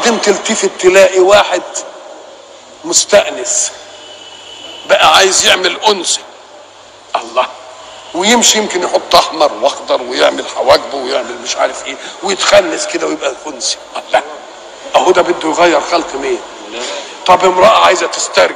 وبعدين تلتفت تلاقي واحد مستأنس بقى عايز يعمل أنثى الله ويمشي يمكن يحط احمر واخضر ويعمل حواجبه ويعمل مش عارف ايه ويتخنس كده ويبقى خنسي الله اهو ده بده يغير خلق مين طب امراه عايزه تسترجل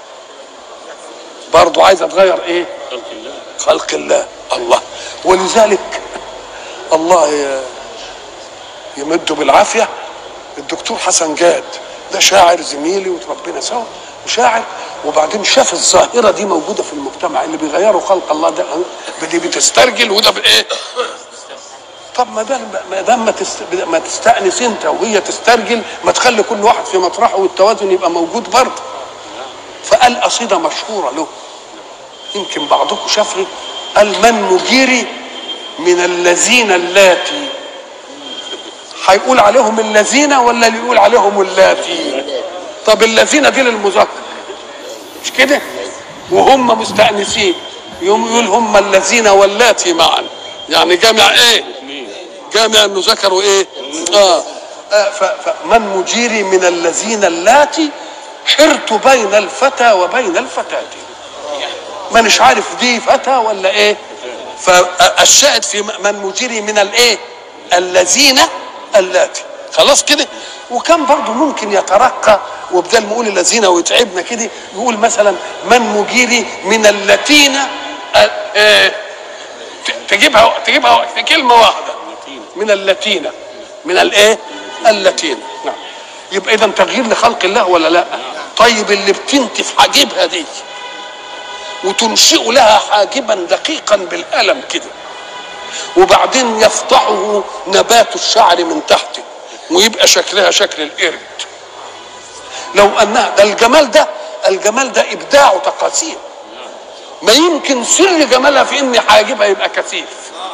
برضه عايزه تغير ايه خلق الله خلق الله الله ولذلك الله ي- يمده بالعافيه الدكتور حسن جاد ده شاعر زميلي وتربينا سوا وشاعر وبعدين شاف الظاهره دي موجوده في المجتمع اللي بيغيروا خلق الله ده دي بتسترجل وده بايه؟ طب ما دام ما دام ما تست- ما تستانس انت وهي تسترجل ما تخلي كل واحد في مطرحه والتوازن يبقى موجود برضه فقال قصيده مشهوره له يمكن بعضكم شافها قال من مجيري من الذين اللاتي هيقول عليهم الذين ولا اللي يقول عليهم اللاتي طب الذين دي للمذكر مش كده وهم مستأنسين يوم يقول هم الذين واللاتي معا يعني جامع ايه جامع انه ذكروا ايه اه, آه ف- فمن مجيري من الذين اللاتي حرت بين الفتى وبين الفتاة مانيش عارف دي فتى ولا ايه فالشاهد في من مجيري من الايه الذين اللاتي خلاص كده وكان برضه ممكن يترقى وبدل ما يقول الذين ويتعبنا كده يقول مثلا من مجيري من اللتين آه، آه، ت- تجيبها تجيبها في كلمه واحده من اللتين من الايه اللتين نعم يبقى اذا تغيير لخلق الله ولا لا طيب اللي بتنتف حاجبها دي وتنشئ لها حاجبا دقيقا بالقلم كده وبعدين يفضحه نبات الشعر من تحته ويبقى شكلها شكل القرد لو انها ده الجمال ده الجمال ده ابداع وتقاسيم ما يمكن سر جمالها في ان حاجبها يبقى كثيف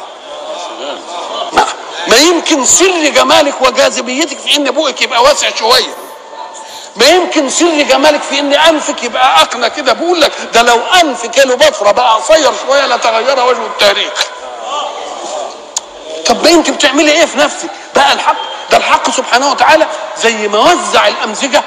ما, ما يمكن سر جمالك وجاذبيتك في ان بوقك يبقى واسع شويه ما يمكن سر جمالك في ان انفك يبقى اقنى كده بقول لك ده لو انف كيلوباترا بقى قصير شويه لتغير وجه التاريخ طب ما انت بتعملي ايه في نفسك بقى الحق ده الحق سبحانه وتعالى زي ما وزع الامزجه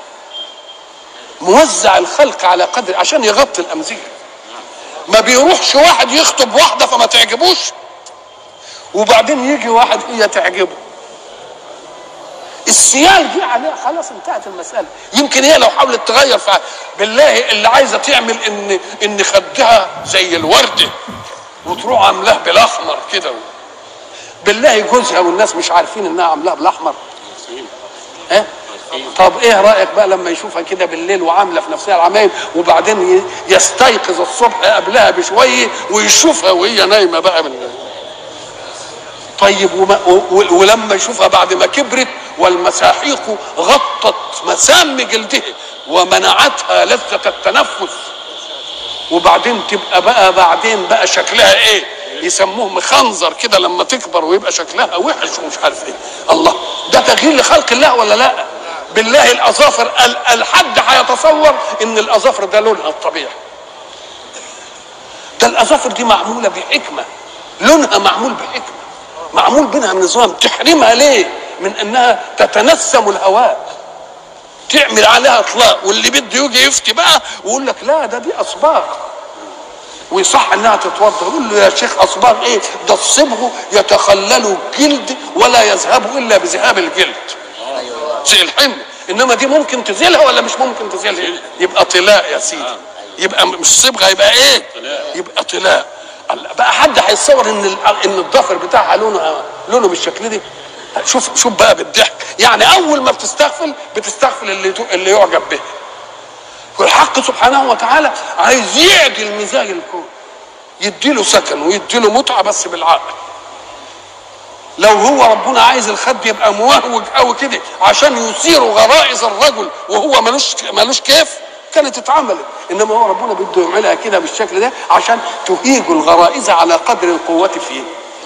موزع الخلق على قدر عشان يغطي الامزجه ما بيروحش واحد يخطب واحده فما تعجبوش وبعدين يجي واحد هي تعجبه السيال دي عليها خلاص انتهت المساله يمكن هي لو حاولت تغير ف بالله اللي عايزه تعمل ان ان خدها زي الورده وتروح عاملاه بالاحمر كده بالله جوزها والناس مش عارفين انها عاملاها بالاحمر ها طب ايه رايك بقى لما يشوفها كده بالليل وعامله في نفسها العمايل وبعدين ي- يستيقظ الصبح قبلها بشويه ويشوفها وهي نايمه بقى من طيب وما و- و- ولما يشوفها بعد ما كبرت والمساحيق غطت مسام جلدها ومنعتها لذة التنفس وبعدين تبقى بقى بعدين بقى شكلها ايه يسموه مخنظر كده لما تكبر ويبقى شكلها وحش ومش عارف ايه الله ده تغيير لخلق الله ولا لا بالله الاظافر ال- الحد هيتصور ان الاظافر ده لونها الطبيعي ده الاظافر دي معموله بحكمه لونها معمول بحكمه معمول بينها نظام تحرمها ليه من انها تتنسم الهواء تعمل عليها اطلاق واللي بده يجي يفتي بقى ويقول لك لا ده دي اصباغ ويصح انها تتوضا يقول له يا شيخ اصباغ ايه ده الصبغ يتخلل الجلد ولا يذهب الا بذهاب الجلد زي الحمل انما دي ممكن تزيلها ولا مش ممكن تزيلها يبقى طلاء يا سيدي يبقى مش صبغه يبقى ايه يبقى طلاء الله، بقى حد هيتصور ان ال- ان الضفر بتاعها لونه لونه بالشكل دي شوف شوف بقى بالضحك يعني اول ما بتستغفل بتستغفل اللي اللي يعجب به والحق سبحانه وتعالى عايز يعدل مزاج الكون يديله سكن ويديله متعه بس بالعقل لو هو ربنا عايز الخد يبقى موهوج قوي كده عشان يثير غرائز الرجل وهو ملوش ملوش كيف كانت اتعملت انما هو ربنا بده يعملها كده بالشكل ده عشان تهيج الغرائز على قدر القوه فيه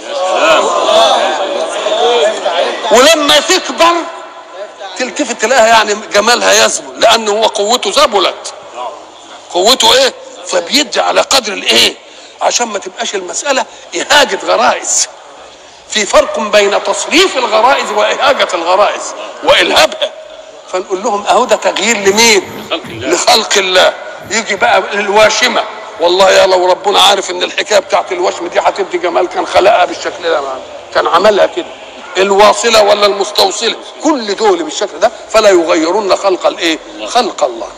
ولما تكبر تلتفت تلاقيها يعني جمالها يزبل لان هو قوته زبلت قوته ايه فبيدي على قدر الايه عشان ما تبقاش المساله اهاجه غرائز في فرق بين تصريف الغرائز واهاجه الغرائز والهابها فنقول لهم اهو ده تغيير لمين لخلق الله. لخلق الله يجي بقى الواشمه والله يا لو ربنا عارف ان الحكايه بتاعت الوشم دي هتدي جمال كان خلقها بالشكل ده كان عملها كده الواصله ولا المستوصله كل دول بالشكل ده فلا يغيرون خلق الايه خلق الله